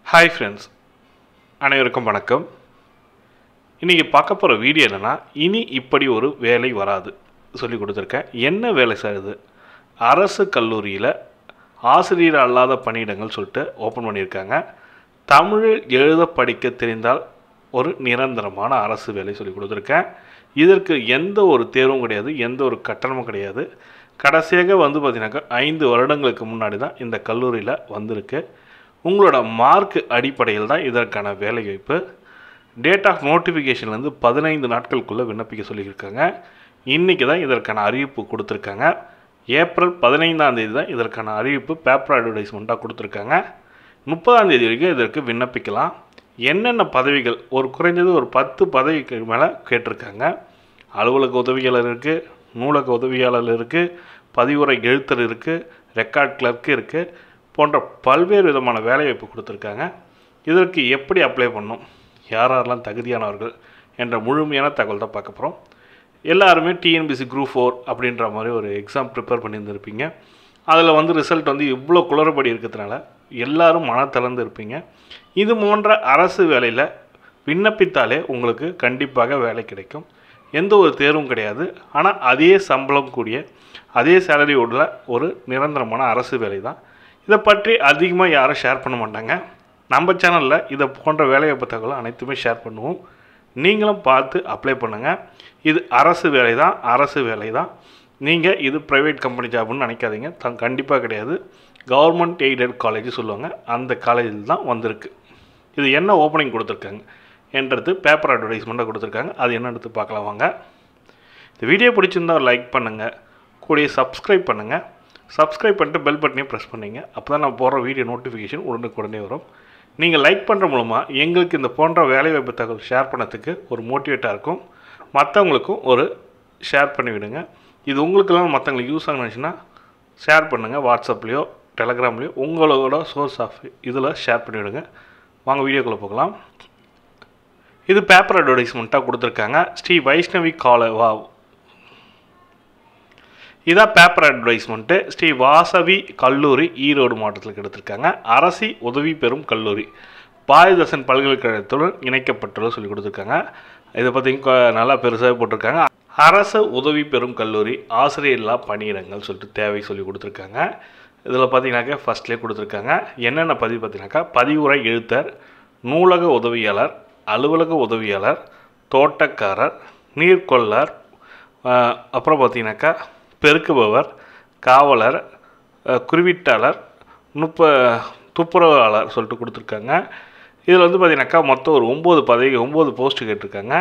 hi friends அனைவருக்கும் வணக்கம் இன்றைக்கி பார்க்க போகிற வீடியோ என்னென்னா இனி இப்படி ஒரு வேலை வராது சொல்லி கொடுத்துருக்கேன் என்ன வேலை சார் இது அரசு கல்லூரியில் ஆசிரியர் அல்லாத பணியிடங்கள் சொல்லிட்டு ஓப்பன் பண்ணியிருக்காங்க தமிழில் எழுத படிக்க தெரிந்தால் ஒரு நிரந்தரமான அரசு வேலை சொல்லி கொடுத்துருக்கேன் இதற்கு எந்த ஒரு தேர்வும் கிடையாது எந்த ஒரு கட்டணமும் கிடையாது கடைசியாக வந்து பார்த்தீங்கன்னாக்கா ஐந்து வருடங்களுக்கு முன்னாடி தான் இந்த கல்லூரியில் வந்திருக்கு உங்களோட மார்க் அடிப்படையில் தான் இதற்கான வேலைவாய்ப்பு டேட் ஆஃப் நோட்டிஃபிகேஷன்லேருந்து பதினைந்து நாட்களுக்குள்ளே விண்ணப்பிக்க சொல்லியிருக்காங்க இன்றைக்கி தான் இதற்கான அறிவிப்பு கொடுத்துருக்காங்க ஏப்ரல் பதினைந்தாம் தேதி தான் இதற்கான அறிவிப்பு பேப்பர் அட்வர்டைஸ்மெண்ட்டாக கொடுத்துருக்காங்க முப்பதாம் தேதி வரைக்கும் இதற்கு விண்ணப்பிக்கலாம் என்னென்ன பதவிகள் ஒரு குறைஞ்சது ஒரு பத்து பதவிக்கு மேலே கேட்டிருக்காங்க அலுவலக உதவியாளர் இருக்குது நூலக உதவியாளர் இருக்குது பதிவுரை எழுத்தர் இருக்குது ரெக்கார்ட் கிளர்க்கு இருக்குது போன்ற பல்வேறு விதமான வேலைவாய்ப்பு கொடுத்துருக்காங்க இதற்கு எப்படி அப்ளை பண்ணணும் யார் யாரெல்லாம் தகுதியானவர்கள் என்ற முழுமையான தகவல் தான் பார்க்க போகிறோம் எல்லாருமே டிஎன்பிசி குரூப் ஃபோர் அப்படின்ற மாதிரி ஒரு எக்ஸாம் ப்ரிப்பேர் பண்ணியிருந்திருப்பீங்க அதில் வந்து ரிசல்ட் வந்து இவ்வளோ குளறுபடி இருக்கிறதுனால எல்லாரும் மனத்திறந்து இருப்பீங்க இது போன்ற அரசு வேலையில் விண்ணப்பித்தாலே உங்களுக்கு கண்டிப்பாக வேலை கிடைக்கும் எந்த ஒரு தேர்வும் கிடையாது ஆனால் அதே சம்பளம் கூடிய அதே சேலரி உள்ள ஒரு நிரந்தரமான அரசு வேலை தான் இதை பற்றி அதிகமாக யாரும் ஷேர் பண்ண மாட்டாங்க நம்ம சேனலில் இதை போன்ற வேலைவாய்ப்பு தகவல் அனைத்துமே ஷேர் பண்ணுவோம் நீங்களும் பார்த்து அப்ளை பண்ணுங்கள் இது அரசு வேலை தான் அரசு வேலை தான் நீங்கள் இது ப்ரைவேட் கம்பெனி ஜாப்னு நினைக்காதீங்க த கண்டிப்பாக கிடையாது கவர்மெண்ட் எய்டட் காலேஜ் சொல்லுவாங்க அந்த காலேஜில் தான் வந்திருக்கு இது என்ன ஓப்பனிங் கொடுத்துருக்காங்க என்றது பேப்பர் அட்வர்டைஸ்மெண்ட்டாக கொடுத்துருக்காங்க அது என்னென்னு பார்க்கலாம் வாங்க இந்த வீடியோ பிடிச்சிருந்தா லைக் பண்ணுங்கள் கூடிய சப்ஸ்கிரைப் பண்ணுங்கள் சப்ஸ்கிரைப் பண்ணிட்டு பெல் பட்டனையும் ப்ரெஸ் பண்ணிங்க அப்போ தான் நான் போடுற வீடியோ நோட்டிஃபிகேஷன் உடனுக்குடனே வரும் நீங்கள் லைக் பண்ணுற மூலமாக எங்களுக்கு இந்த போன்ற வேலைவாய்ப்பு தகவல் ஷேர் பண்ணதுக்கு ஒரு மோட்டிவேட்டாக இருக்கும் மற்றவங்களுக்கும் ஒரு ஷேர் பண்ணி விடுங்க இது உங்களுக்கெல்லாம் மற்றவங்களுக்கு யூஸ் ஆகுனுச்சுன்னா ஷேர் பண்ணுங்கள் வாட்ஸ்அப்லேயோ டெலகிராம்லேயோ உங்களோட சோர்ஸ் ஆஃப் இதில் ஷேர் பண்ணி விடுங்க வாங்க வீடியோக்குள்ளே போகலாம் இது பேப்பர் அட்வர்டைஸ்மெண்ட்டாக கொடுத்துருக்காங்க ஸ்ரீ வைஷ்ணவி கால வா இதான் பேப்பர் அட்வர்டைஸ்மெண்ட்டு ஸ்ரீ வாசவி கல்லூரி ஈரோடு மாவட்டத்தில் எடுத்திருக்காங்க அரசி உதவி பெறும் கல்லூரி பாரதிதாசன் பல்கலைக்கழகத்துடன் இணைக்கப்பட்டுள்ள சொல்லி கொடுத்துருக்காங்க இதை பற்றி நல்லா பெருசாக போட்டிருக்காங்க அரசு உதவி பெறும் கல்லூரி ஆசிரியர் இல்லா பணியிடங்கள் சொல்லிட்டு தேவை சொல்லி கொடுத்துருக்காங்க இதில் பார்த்தீங்கன்னாக்கா ஃபஸ்ட்லேயே கொடுத்துருக்காங்க என்னென்ன பதிவு பார்த்தீங்கன்னாக்கா பதிவுரை எழுத்தர் நூலக உதவியாளர் அலுவலக உதவியாளர் தோட்டக்காரர் நீர்கொள்ளர் அப்புறம் பார்த்தீங்கன்னாக்கா பெருக்குபவர் காவலர் குறிவீட்டாளர் நுப்ப துப்புரவாளர் சொல்லிட்டு கொடுத்துருக்காங்க இதில் வந்து பார்த்தீங்கன்னாக்கா மொத்தம் ஒரு ஒம்பது பதவி ஒம்பது போஸ்ட்டு கேட்டிருக்காங்க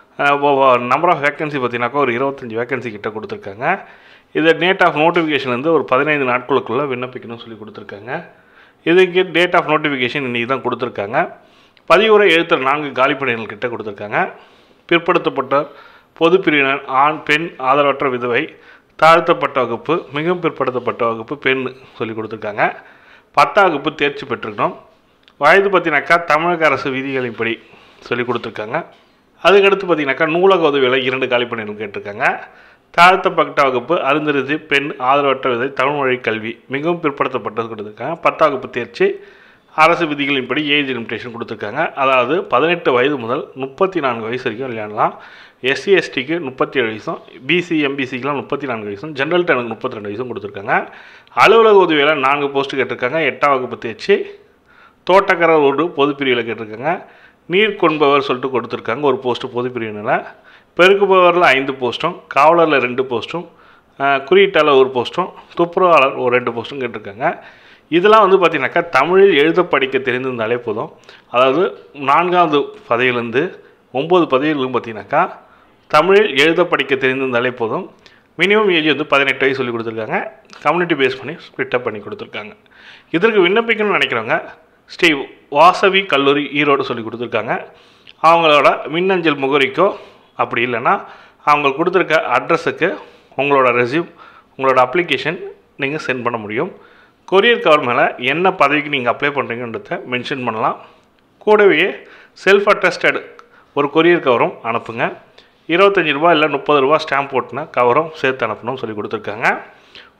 நம்பர் ஆஃப் வேக்கன்சி பார்த்தீங்கன்னாக்கா ஒரு இருபத்தஞ்சி வேக்கன்சி கிட்ட கொடுத்துருக்காங்க இது டேட் ஆஃப் நோட்டிஃபிகேஷன் வந்து ஒரு பதினைந்து நாட்களுக்குள்ளே விண்ணப்பிக்கணும்னு சொல்லி கொடுத்துருக்காங்க இதுக்கு டேட் ஆஃப் நோட்டிஃபிகேஷன் இன்றைக்கி தான் கொடுத்துருக்காங்க பதிவுரை எழுத்தர் நான்கு காலி பணிகள் கிட்ட கொடுத்துருக்காங்க பிற்படுத்தப்பட்ட பொது பிரிவினர் ஆண் பெண் ஆதரவற்ற விதவை தாழ்த்தப்பட்ட வகுப்பு மிகவும் பிற்படுத்தப்பட்ட வகுப்பு பெண் சொல்லி கொடுத்துருக்காங்க பத்தாம் வகுப்பு தேர்ச்சி பெற்றிருக்கணும் வயது பார்த்தீங்கன்னாக்கா தமிழக அரசு விதிகளின்படி சொல்லி கொடுத்துருக்காங்க அதுக்கடுத்து பார்த்தீங்கன்னாக்கா நூலக உதவியில் இரண்டு காலி பணிகள் கேட்டிருக்காங்க தாழ்த்தப்பட்ட வகுப்பு அருந்தருதி பெண் ஆதரவற்ற விதை தமிழ் மொழி கல்வி மிகவும் பிற்படுத்தப்பட்டது கொடுத்துருக்காங்க பத்தாம் வகுப்பு தேர்ச்சி அரசு விதிகளின்படி ஏஜ் லிமிடேஷன் கொடுத்துருக்காங்க அதாவது பதினெட்டு வயது முதல் முப்பத்தி நான்கு வயசு வரைக்கும் விளையாடலாம் எஸ்சி எஸ்டிக்கு முப்பத்தி ஏழு வயசும் பிசி எம்பிசிக்கெலாம் முப்பத்தி நான்கு வயசும் ஜென்ரல் டெனுக்கு முப்பத்தி ரெண்டு வயசும் கொடுத்துருக்காங்க அலுவலக உதவியில் நான்கு போஸ்ட்டு கேட்டிருக்காங்க எட்டாம் வகுப்பு தேர்ச்சி தோட்டக்காரர் ஒரு பொது பிரிவில் கேட்டிருக்காங்க நீர் கொண்பவர் சொல்லிட்டு கொடுத்துருக்காங்க ஒரு போஸ்ட்டு பொது பிரிவினில் பெருக்குபவரில் ஐந்து போஸ்ட்டும் காவலரில் ரெண்டு போஸ்ட்டும் குறியீட்டாளர் ஒரு போஸ்ட்டும் துப்புரவாளர் ஒரு ரெண்டு போஸ்ட்டும் கேட்டிருக்காங்க இதெல்லாம் வந்து பார்த்திங்கனாக்கா தமிழில் எழுத படிக்க தெரிந்திருந்தாலே போதும் அதாவது நான்காவது பதவியிலேருந்து ஒம்பது பதவிகளும் பார்த்தீங்கன்னாக்கா தமிழில் எழுத படிக்க தெரிந்திருந்தாலே போதும் மினிமம் ஏஜ் வந்து பதினெட்டு வயசு சொல்லி கொடுத்துருக்காங்க கம்யூனிட்டி பேஸ் பண்ணி ஸ்ப்ளிட்டப் பண்ணி கொடுத்துருக்காங்க இதற்கு விண்ணப்பிக்கணும்னு நினைக்கிறவங்க ஸ்ரீ வாசவி கல்லூரி ஈரோடு சொல்லி கொடுத்துருக்காங்க அவங்களோட மின்னஞ்சல் முகவரிக்கோ அப்படி இல்லைன்னா அவங்க கொடுத்துருக்க அட்ரஸுக்கு உங்களோட ரெசியூம் உங்களோட அப்ளிகேஷன் நீங்கள் சென்ட் பண்ண முடியும் கொரியர் கவர் மேலே என்ன பதவிக்கு நீங்கள் அப்ளை பண்ணுறீங்கன்றத மென்ஷன் பண்ணலாம் கூடவே செல்ஃப் அட்டஸ்டட் ஒரு கொரியர் கவரும் அனுப்புங்க இருபத்தஞ்சி ரூபா இல்லை முப்பது ரூபா ஸ்டாம்ப் போட்டுன கவரும் சேர்த்து அனுப்பணும்னு சொல்லி கொடுத்துருக்காங்க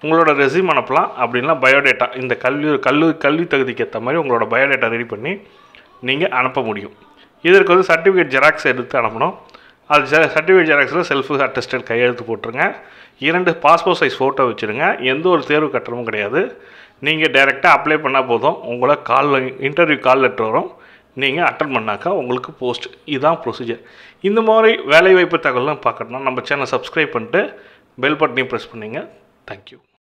உங்களோட ரெசியூம் அனுப்பலாம் அப்படின்னா பயோடேட்டா இந்த கல்வி கல்வி கல்வி தகுதிக்கு ஏற்ற மாதிரி உங்களோட பயோடேட்டா ரெடி பண்ணி நீங்கள் அனுப்ப முடியும் இதற்கு வந்து சர்டிஃபிகேட் ஜெராக்ஸ் எடுத்து அனுப்பணும் அது சர்டிஃபிகேட் ஜெராக்ஸில் செல்ஃப் அட்டஸ்டட் கையெழுத்து போட்டுருங்க இரண்டு பாஸ்போர்ட் சைஸ் ஃபோட்டோ வச்சுருங்க எந்த ஒரு தேர்வு கட்டணமும் கிடையாது நீங்கள் டைரெக்டாக அப்ளை பண்ணால் போதும் உங்களை கால் இன்டர்வியூ கால் லெட்டர் வரும் நீங்கள் அட்டன் பண்ணாக்கா உங்களுக்கு போஸ்ட் இதுதான் ப்ரொசீஜர் இந்த மாதிரி வேலைவாய்ப்பு தகவலாம் பார்க்கணும்னா நம்ம சேனல் சப்ஸ்கிரைப் பண்ணிட்டு பெல் பட்டனையும் ப்ரெஸ் பண்ணிங்க தேங்க்யூ